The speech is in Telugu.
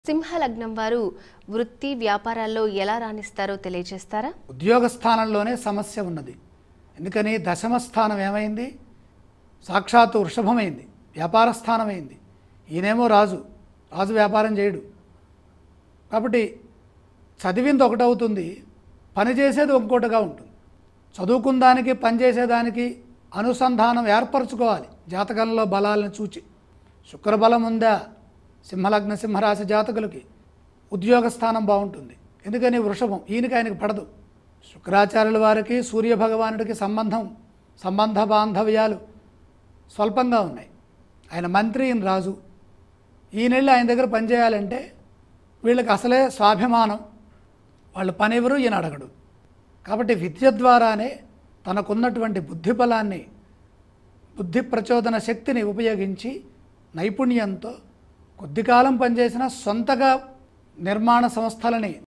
సింహలగ్నం వారు వృత్తి వ్యాపారాల్లో ఎలా రాణిస్తారో తెలియజేస్తారా ఉద్యోగ స్థానంలోనే సమస్య ఉన్నది ఎందుకని దశమ స్థానం ఏమైంది సాక్షాత్తు వృషభమైంది వ్యాపార స్థానమైంది ఈయనేమో రాజు రాజు వ్యాపారం చేయడు కాబట్టి చదివింది ఒకటవుతుంది పని చేసేది ఇంకోటిగా ఉంటుంది చదువుకున్న దానికి పనిచేసేదానికి అనుసంధానం ఏర్పరచుకోవాలి జాతకంలో బలాలను చూచి శుక్రబలం ఉందా సింహలగ్న సింహరాశి జాతకులకి ఉద్యోగ స్థానం బాగుంటుంది ఎందుకని వృషభం ఈయనకి ఆయనకి పడదు శుక్రాచార్యుల వారికి సూర్య భగవానుడికి సంబంధం సంబంధ బాంధవ్యాలు స్వల్పంగా ఉన్నాయి ఆయన మంత్రి ఈయన రాజు ఈయనెళ్ళి ఆయన దగ్గర పనిచేయాలంటే వీళ్ళకి అసలే స్వాభిమానం వాళ్ళ పని ఎవరు ఈయన అడగడు కాబట్టి విద్య ద్వారానే తనకున్నటువంటి బుద్ధి బలాన్ని బుద్ధి ప్రచోదన శక్తిని ఉపయోగించి నైపుణ్యంతో కొద్ది కాలం పనిచేసిన సొంతగా నిర్మాణ సంస్థలని